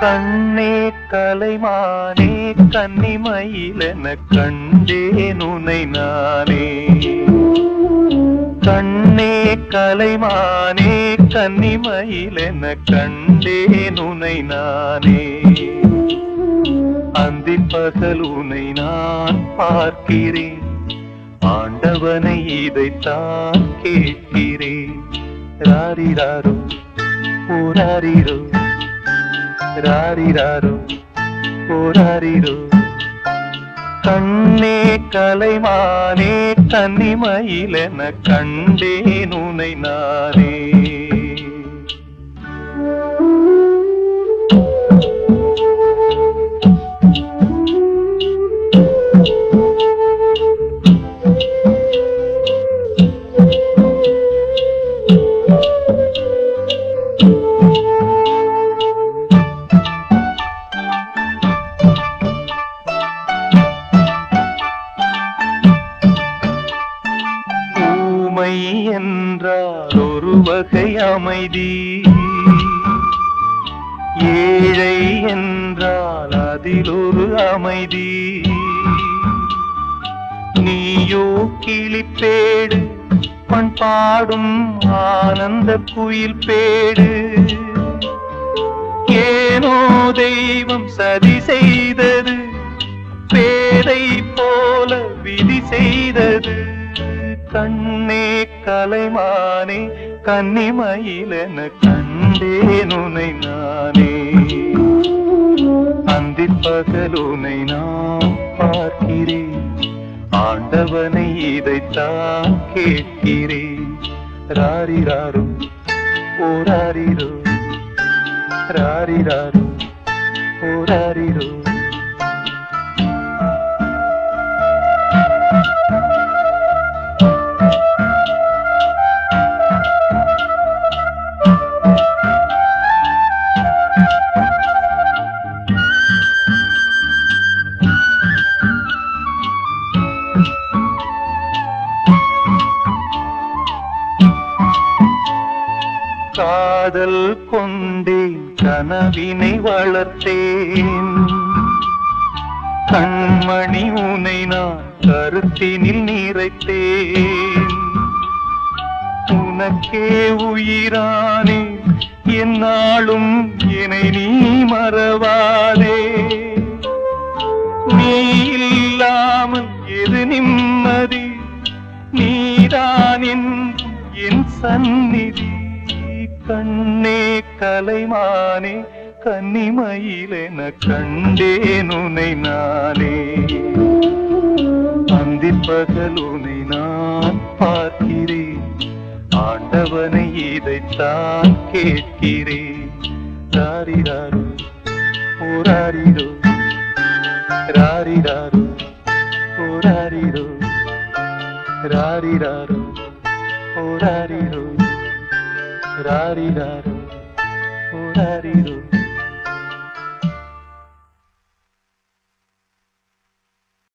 கண்ணே கலைமானே கன்னிமயிலென கண்டேன் உனை நானே கண்ணே கலைமானே கன்னிமயிலென கண்டேன் உனை நானே அந்தி பகல் உனை நான் பார்க்கிறேன் ஆண்டவனை இதைத்தான் கேட்கிறேன் ராரிராரோ ஓராரிரோ ராரிராரோ ஓராரிரோ கண்ணே கலைமானே கன்னிமயிலென கண்டேன் உனை நானே ஊமை என்றால் ஒரு வகை அமைதி ஏழை என்றால் அதில் ஒரு அமைதி நீயோ கிளிப்பேடு பண் பாடும் ஆனந்த குயில் பேடு ஏனோ தெய்வம் சதி செய்தது பேதை போல விதி செய்தது கண்ணே கலைமானே கன்னிமயிலென கண்டேன் உனை நானே அந்தி பகலுனை நான் பார்க்கிறேன் ஆண்டவனை இதைத்தான் கேட்கிறேன் ராரிராரோ ஓராரிரோ ராரிராரோ ஓராரிரோ காதல் கொண்டேன் கனவினை வளர்த்தேன் கண்மணி உனை நான் கருத்தினில் நிறைத்தேன் உனக்கே உயிரானே என்னாலும் என்னை நீ மறவாதே நீ இல்லாமல் எது நிம்மதி நீதான் என்றும் என் சந்நிதி கண்ணே கலைமானே கன்னிமயிலென கண்டேன் உனை நானே அந்தி பகல் உனை நான் பார்க்கிறேன் ஆண்டவனை இதைத்தான் கேட்கிறேன் ராரிராரோ ஓராரிரோ ராரிராரோ ஓராரிரோ ராரிராரோ ஓராரிரோ ராரிராரோ ஓராரிரோ